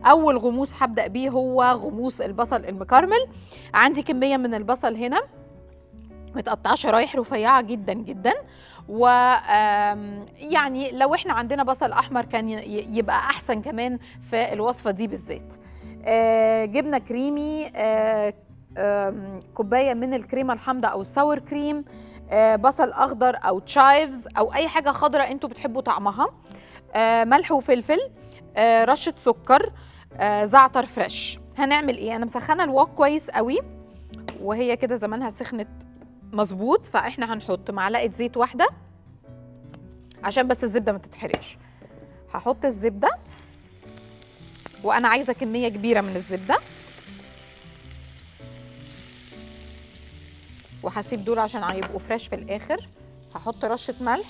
اول غموس هبدا بيه هو غموس البصل المكرمل عندي كميه من البصل هنا متقطعه شرايح رفيعه جدا جدا و آم، يعني لو احنا عندنا بصل احمر كان ي- يبقى احسن كمان في الوصفه دي بالذات آه، جبنه كريمي آه، آم، كوبايه من الكريمه الحامضه او الساور كريم آه، بصل اخضر او تشايفز او اي حاجه خضراء انتوا بتحبوا طعمها آه، ملح وفلفل آه، رشه سكر آه، زعتر فريش هنعمل ايه انا مسخنه الوok كويس قوي وهي كده زمانها سخنت مظبوط فاحنا هنحط معلقه زيت واحده عشان بس الزبده ما تتحرقش هحط الزبده وانا عايزه كميه كبيره من الزبده وهسيب دول عشان هيبقوا فريش في الاخر هحط رشه ملح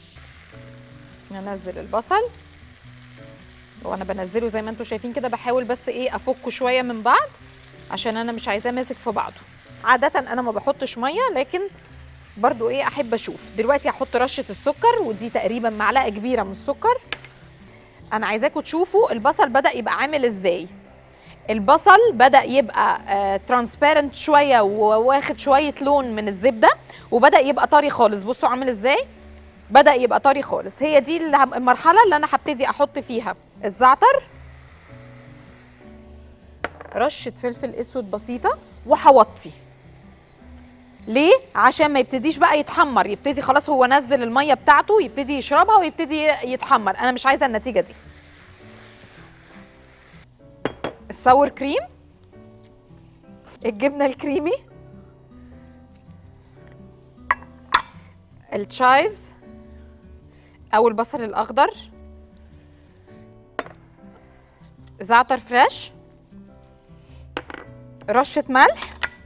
ننزل البصل وانا بنزله زي ما انتم شايفين كده بحاول بس ايه افكه شويه من بعض عشان انا مش عايزاه ماسك في بعضه عاده انا ما بحطش ميه لكن برضو ايه احب اشوف دلوقتي هحط رشه السكر ودي تقريبا معلقه كبيره من السكر انا عايزاكم تشوفوا البصل بدا يبقى عامل ازاي البصل بدا يبقى ترانسبيرنت شويه وواخد شويه لون من الزبده وبدا يبقى طري خالص بصوا عامل ازاي بدا يبقى طري خالص هي دي اللي هم- المرحله اللي انا هبتدي احط فيها الزعتر رشه فلفل اسود بسيطه وهوطي ليه عشان ما يبتديش بقى يتحمر يبتدي خلاص هو نزل الميه بتاعته يبتدي يشربها ويبتدي يتحمر انا مش عايزه النتيجه دي الساور كريم الجبنه الكريمي التشايفز او البصل الاخضر زعتر فريش رشه ملح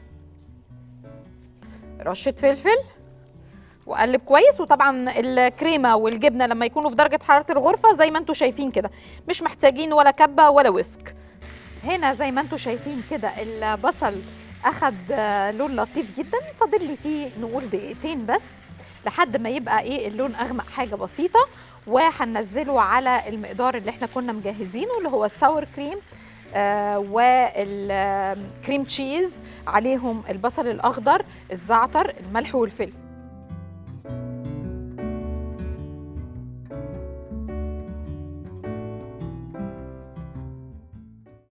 رشه فلفل وقلب كويس وطبعا الكريمه والجبنه لما يكونوا في درجه حراره الغرفه زي ما انتم شايفين كده مش محتاجين ولا كبه ولا ويسك هنا زي ما انتم شايفين كده البصل اخد آه، لون لطيف جدا فاضل لي فيه نقول دقيقتين بس لحد ما يبقى ايه اللون اغمق حاجه بسيطه وهننزله على المقدار اللي احنا كنا مجهزينه اللي هو الساور كريم آه والكريم تشيز عليهم البصل الاخضر الزعتر الملح والفلفل